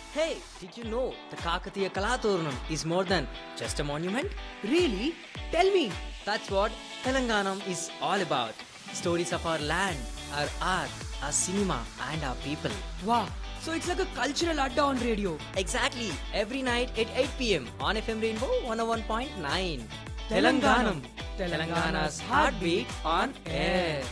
Hey, did you know the Kakatiya Kalaturnam is more than just a monument? Really? Tell me. That's what Telanganam is all about. Stories of our land, our art, our cinema, and our people. Wow. So it's like a cultural adda on radio. Exactly, every night at 8 pm on FM Rainbow 101.9. Telanganam. Telangana's heartbeat on air.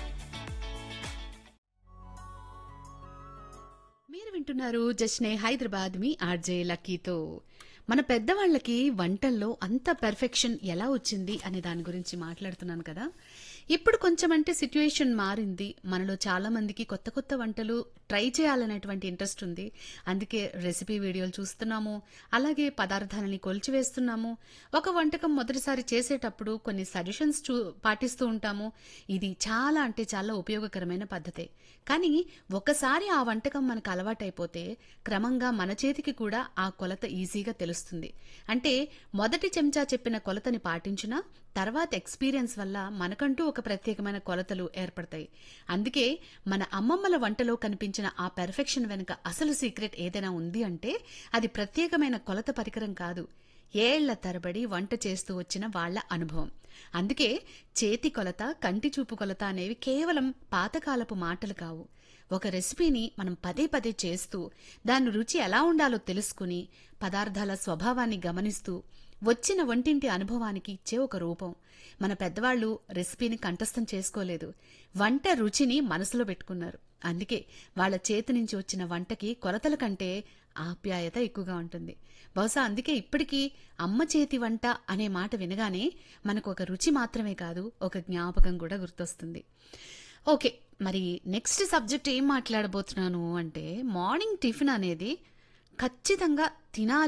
మీరు వింటున్నారు జస్నే హైదరాబాద్ మీ RJ లక్కీతో మన పెద్దవాళ్ళకి వంటల్లో అంత perfection ఎలా వచ్చింది అనే దాని గురించి మాట్లాడుతున్నాను కదా ఇప్పుడు కొంచెం అంటే సిచ్యుయేషన్ మారింది మనలో చాలా మందికి కొత్త కొత్త వంటలు ట్రై చేయాలనేటువంటి ఇంట్రెస్ట్ ఉంది అందుకే రెసిపీ వీడియోలు చూస్తున్నాము అలాగే పదార్థాలని కొలిచివేస్తున్నాము ఒక వంటకం మొదటిసారి చేసేటప్పుడు కొన్ని సజెషన్స్ చూ పాటిస్తూ ఉంటాము ఇది చాలా అంటే చాలా ఉపయోగకరమైన పద్ధతే కానీ ఒకసారి ఆ వంటకం మనకు అలవాటైపోతే క్రమంగా మన చేతికి కూడా ఆ కొలత ఈజీగా తెలుస్తుంది అంటే మొదటి చెంచా చెప్పిన కొలతని పాటించినా తర్వాత ఎక్స్పీరియన్స్ వల్ల మనకంటూ ఒక ప్రత్యేకమైన కొలతలు ఏర్పడతాయి అందుకే మన అమ్మమ్మల వంటలో కనిపించిన ఆ పెర్ఫెక్షన్ వెనుక అసలు సీక్రెట్ ఏదైనా ఉంది అంటే అది ప్రత్యేకమైన కొలత పరికరం కాదు ఏళ్ల తరబడి వంట చేస్తూ వచ్చిన వాళ్ళ అనుభవం అందుకే చేతి కొలత కంటి చూపు కొలత అనేవి కేవలం పాతకాలపు మాటలు కావు ఒక రెసిపీని మనం పదే పదే చేస్తూ దాని రుచి ఎలా ఉండాలో తెలుసుకుని పదార్థాల స్వభావాన్ని గమనిస్తూ వచ్చిన వంటింటి అనుభవానికి ఇచ్చే ఒక రూపం మన పెద్దవాళ్ళు రెసిపీని కంఠస్థం చేసుకోలేదు వంట రుచిని మనసులో పెట్టుకున్నారు అందుకే వాళ్ళ చేతి నుంచి వచ్చిన వంటకి కొలతల కంటే ఆప్యాయత ఎక్కువగా ఉంటుంది బహుశా అందుకే ఇప్పటికీ అమ్మ చేతి వంట అనే మాట వినగానే మనకు ఒక రుచి మాత్రమే కాదు ఒక జ్ఞాపకం కూడా గుర్తొస్తుంది ఓకే మరి నెక్స్ట్ సబ్జెక్ట్ ఏం మాట్లాడబోతున్నాను అంటే మార్నింగ్ టిఫిన్ అనేది ఖచ్చితంగా తినాలి